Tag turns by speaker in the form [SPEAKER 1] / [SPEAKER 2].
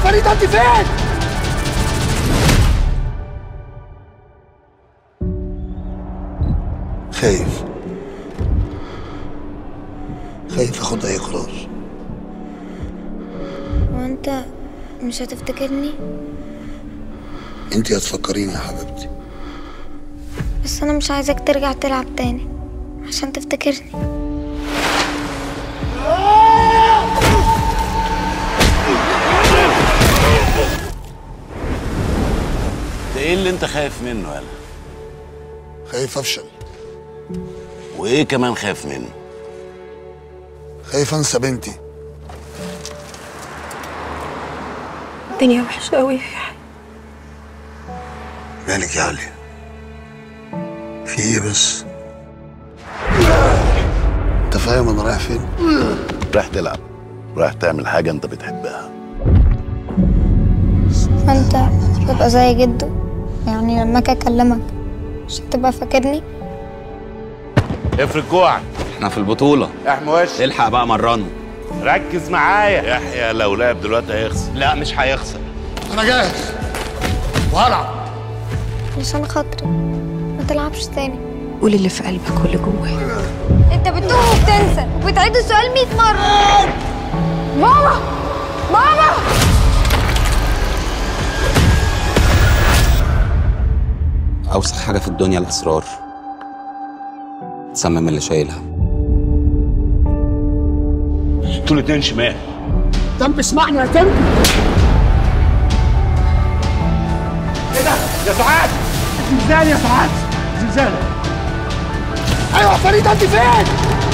[SPEAKER 1] فريدة انت فين؟
[SPEAKER 2] خايف خايف اخد اي قرار
[SPEAKER 3] وانت مش هتفتكرني
[SPEAKER 2] انت هتفكريني يا حبيبتي
[SPEAKER 3] بس انا مش عايزك ترجع تلعب تاني عشان تفتكرني
[SPEAKER 4] ده ايه اللي انت خايف منه يالا
[SPEAKER 2] خايف افشل
[SPEAKER 4] وايه كمان خايف منه
[SPEAKER 2] خايف انسى بنتي
[SPEAKER 5] الدنيا وحشة أوي يا يحيى
[SPEAKER 2] مالك يا علي في ايه بس انت فاهم انا رايح فين
[SPEAKER 4] رايح تلعب رايح تعمل حاجه انت بتحبها
[SPEAKER 3] فانت تبقى زي جده يعني لما اجي اكلمك مش هتبقى فاكرني
[SPEAKER 6] افرد جوعك
[SPEAKER 7] احنا في البطولة
[SPEAKER 6] احمي وشك
[SPEAKER 7] الحق بقى مرنه
[SPEAKER 6] ركز معايا
[SPEAKER 4] يحيى لو لعب دلوقتي هيخسر
[SPEAKER 7] لا مش هيخسر
[SPEAKER 1] انا جاهز وهلعب
[SPEAKER 3] علشان خاطري ما تلعبش تاني
[SPEAKER 5] قول اللي في قلبك واللي جواك
[SPEAKER 3] انت بتتوه وبتنسى وبتعيد السؤال 100 مرة ماما ماما
[SPEAKER 7] أوسخ حاجة في الدنيا الأسرار تسمم اللي شايلها
[SPEAKER 4] انتوا الاتنين شمال
[SPEAKER 1] تم اسمعني يا تم ايه ده؟ يا سعاد زلزال يا سعاد زلزال ايوه فريدة انت فين؟